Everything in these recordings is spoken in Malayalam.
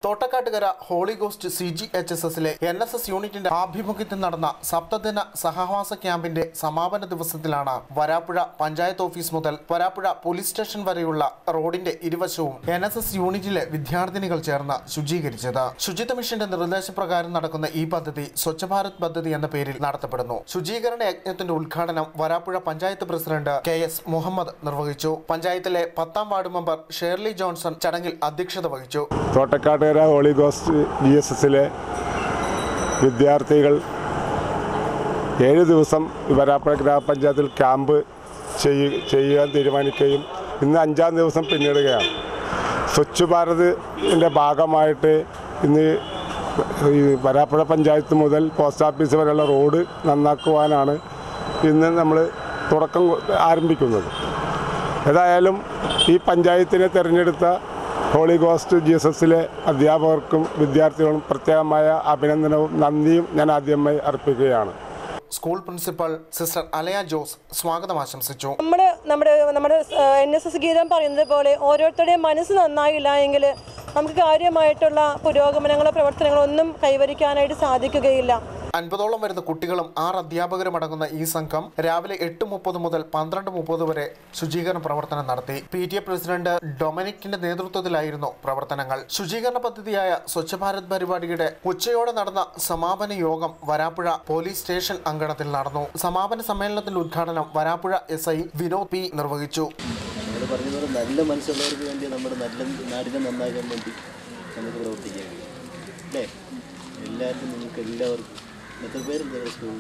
Thottakattukara Holy Ghost C G H S എസിലെ എൻ എസ് എസ് യൂണിറ്റിന്റെ ആഭിമുഖ്യത്തിൽ നടന്ന സപ്തദിന സഹവാസ ക്യാമ്പിന്റെ സമാപന ദിവസത്തിലാണ് വരാപ്പുഴ പഞ്ചായത്ത് ഓഫീസ് മുതൽ വരാപ്പുഴ പോലീസ് സ്റ്റേഷൻ വരെയുള്ള റോഡിന്റെ ഇരുവശവും എൻ എസ് എസ് യൂണിറ്റിലെ വിദ്യാർത്ഥിനികൾ ചേർന്ന് ശുചീകരിച്ചത് ശുചിത്വ മിഷന്റെ നിർദ്ദേശപ്രകാരം നടക്കുന്ന ഈ പദ്ധതി സ്വച്ഛ ഭാരത് പദ്ധതി എന്ന പേരിൽ നടത്തപ്പെടുന്നു ശുചീകരണ യജ്ഞത്തിന്റെ ഉദ്ഘാടനം Varapuzha panchayat president K S Muhammad നിർവഹിച്ചു പഞ്ചായത്തിലെ പത്താം വാർഡ് മെമ്പർ ഷേർലി ജോൺസൺ ചടങ്ങിൽ അധ്യക്ഷത വഹിച്ചു Thottakkattukara Holy Ghost G S എസിലെ വിദ്യാർത്ഥികൾ ഏഴ് ദിവസം വരാപ്പുഴ ഗ്രാമപഞ്ചായത്തിൽ ക്യാമ്പ് ചെയ്യ ചെയ്യാൻ തീരുമാനിക്കുകയും ഇന്ന് അഞ്ചാം ദിവസം പിന്നിടുകയാണ് സ്വച്ഛ് ഭാരതിൻ്റെ ഭാഗമായിട്ട് ഇന്ന് ഈ വരാപ്പുഴ പഞ്ചായത്ത് മുതൽ പോസ്റ്റ് ഓഫീസ് വരെയുള്ള റോഡ് നന്നാക്കുവാനാണ് ഇന്ന് നമ്മൾ തുടക്കം ആരംഭിക്കുന്നത് ഏതായാലും ഈ പഞ്ചായത്തിനെ തിരഞ്ഞെടുത്ത ഹോളി ഗോസ്റ്റ് ജി എസ് എസിലെ അധ്യാപകർക്കും വിദ്യാർത്ഥികളും പ്രത്യേകമായ അഭിനന്ദനവും നന്ദിയും ഞാൻ ആദ്യമായി അർപ്പിക്കുകയാണ് school principal sister Alaya Jose സ്വാഗതം ആശംസിച്ചു നമ്മുടെ നമ്മുടെ നമ്മുടെ എൻ എസ് എസ് ഗീതം പറയുന്നത് പോലെ ഓരോരുത്തരുടെയും മനസ്സ് നന്നായില്ല എങ്കിൽ നമുക്ക് കാര്യമായിട്ടുള്ള പുരോഗമനങ്ങളോ പ്രവർത്തനങ്ങളോ ഒന്നും കൈവരിക്കാനായിട്ട് സാധിക്കുകയില്ല അൻപതോളം വരുന്ന കുട്ടികളും ആറ് അധ്യാപകരും അടങ്ങുന്ന ഈ സംഘം രാവിലെ എട്ട് മുപ്പത് മുതൽ പന്ത്രണ്ട് മുപ്പത് വരെ ശുചീകരണ പ്രവർത്തനം നടത്തി പി ടി എ പ്രസിഡന്റ് ഡൊമിനിക്കിന്റെ നേതൃത്വത്തിലായിരുന്നു പ്രവർത്തനങ്ങൾ ശുചീകരണ പദ്ധതിയായ സ്വച്ഛ ഭാരത് പരിപാടിയുടെ ഉച്ചയോടെ നടന്ന സമാപന യോഗം വരാപ്പുഴ പോലീസ് സ്റ്റേഷൻ അങ്കണത്തിൽ നടന്നു സമാപന സമ്മേളനത്തിന്റെ ഉദ്ഘാടനം Varapuzha S I Vinod P നിർവഹിച്ചു നമ്മൾ പറഞ്ഞതുപോലെ നല്ല മനസ്സുള്ളവർക്ക് വേണ്ടി നമ്മുടെ നല്ല നാടിനെ നന്നാക്കാൻ വേണ്ടി നമുക്ക് പ്രവർത്തിക്കാൻ കഴിയും അല്ലേ എല്ലാവർക്കും നിങ്ങൾക്ക് എല്ലാവർക്കും എത്ര പേരുണ്ട് നിങ്ങളുടെ സ്കൂളിൽ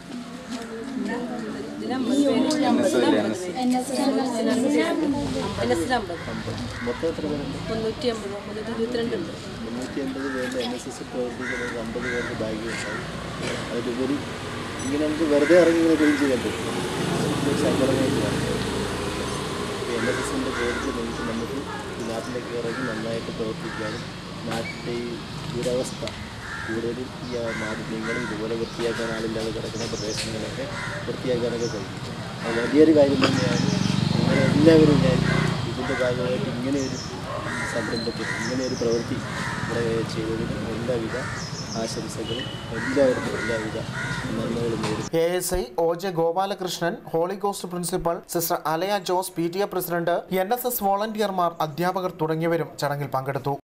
മൊത്തം എത്ര പേരുണ്ട് മുന്നൂറ്റി അമ്പത് മുന്നൂറ്റി ഇരുപത്തിരണ്ടുണ്ട് മുന്നൂറ്റി അമ്പത് പേരുടെ എൻ എസ് എസ് പ്രവർത്തിക്കുന്നത് അമ്പത് പേർക്ക് ബാഗ് ഉണ്ടാവും അതിലുപരി ഇങ്ങനെ നമുക്ക് വെറുതെ ഇറങ്ങി ഇങ്ങനെ ക്ലീൻ ചെയ്യാൻ പറ്റും ഒരു സങ്കടമായിട്ട് എൻ എസ് എസിൻ്റെ പേരിൽ നമുക്ക് നമുക്ക് ഈ നാട്ടിലേക്ക് ഇറങ്ങി നന്നായിട്ട് പ്രവർത്തിക്കാനും നാട്ടിൻ്റെ ഈ ദുരവസ്ഥ കൂടുതലും ഈ ആ മാലിന്യങ്ങളും ഇതുപോലെ വൃത്തിയാക്കാൻ ആളില്ലാതെ കിടക്കുന്ന പ്രദേശങ്ങളൊക്കെ വൃത്തിയാക്കാനൊക്കെ കഴിയും അത് വലിയൊരു കാര്യം തന്നെയാണ് നിങ്ങളെ എല്ലാവരും ഞാൻ ഇതിൻ്റെ ഭാഗമായിട്ട് ഇങ്ങനെ ഒരു സംരംഭത്തിൽ ഇങ്ങനെ ഒരു പ്രവൃത്തി ഇവിടെ ചെയ്തതിന് എല്ലാവിധ ആശംസകളും എല്ലാവർക്കും എല്ലാവിധ നന്മകളും നേരും A S I O J Gopalakrishnan Holy Ghost principal sister Alaya Jose P T A president N S S വോളണ്ടിയർമാർ അധ്യാപകർ തുടങ്ങിയവരും ചടങ്ങിൽ പങ്കെടുത്തു